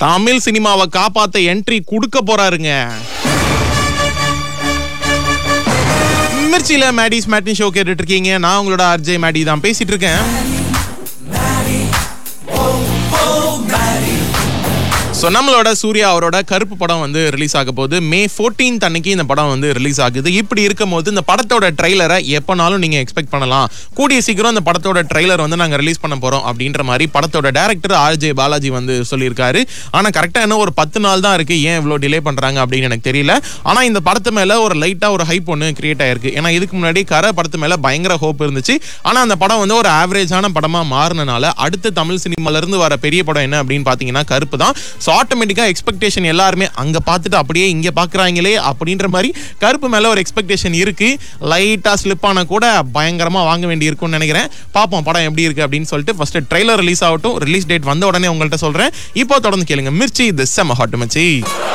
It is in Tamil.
தமிழ் சினிமாவை காப்பாத்த என்ட்ரி கொடுக்க போறாருங்க மிர்ச்சியில மேடிஸ் மேட்டின் ஷோ கேட்டுட்டு இருக்கீங்க நான் உங்களோட ஆர்ஜே மேடி தான் பேசிட்டு இருக்கேன் ஸோ நம்மளோட சூர்யா அவரோட கருப்பு படம் வந்து ரிலீஸ் ஆக போகுது மே 14th அன்னைக்கு இந்த படம் வந்து ரிலீஸ் ஆகுது இப்படி இருக்கும்போது இந்த படத்தோட ட்ரைலரை எப்போனாலும் நீங்க எக்ஸ்பெக்ட் பண்ணலாம் கூடிய சீக்கிரம் இந்த படத்தோட ட்ரைலர் வந்து நாங்க ரிலீஸ் பண்ண போறோம் அப்படின்ற மாதிரி படத்தோட டேரக்டர் ஆர்ஜே பாலாஜி வந்து சொல்லியிருக்காரு ஆனா கரெக்டா இன்னும் ஒரு பத்து நாள் தான் இருக்கு ஏன் இவ்வளோ டிலே பண்றாங்க அப்படின்னு எனக்கு தெரியல ஆனா இந்த படத்து மேல ஒரு லைட்டா ஒரு ஹைப் ஒன்று கிரியேட் ஆயிருக்கு ஏன்னா இதுக்கு முன்னாடி கரை படத்து மேல பயங்கர ஹோப் இருந்துச்சு ஆனா அந்த படம் வந்து ஒரு ஆவரேஜான படமா மாறினால அடுத்த தமிழ் சினிமால இருந்து வர பெரிய படம் என்ன அப்படின்னு பாத்தீங்கன்னா கருப்பு தான் ஸோ ஆட்டோமேட்டிக்கா எக்ஸ்பெக்டேஷன் எல்லாருமே அங்க பார்த்துட்டு அப்படியே இங்க பாக்குறாங்களே அப்படின்ற மாதிரி கருப்பு மேல ஒரு எக்ஸ்பெக்டேஷன் இருக்கு லைட்டா ஸ்லிப் ஆன கூட பயங்கரமா வாங்க வேண்டி இருக்கும்னு நினைக்கிறேன் பார்ப்போம் படம் எப்படி இருக்கு அப்படின்னு சொல்லிட்டு ஃபர்ஸ்ட் ட்ரெய்லர் ரிலீஸ் ஆகட்டும் ரிலீஸ் டேட் வந்த உடனே உங்கள்கிட்ட சொல்றேன் இப்போ தொடர்ந்து கேளுங்க மிர்ச்சி தி செம்ம ஹாட் மச்சி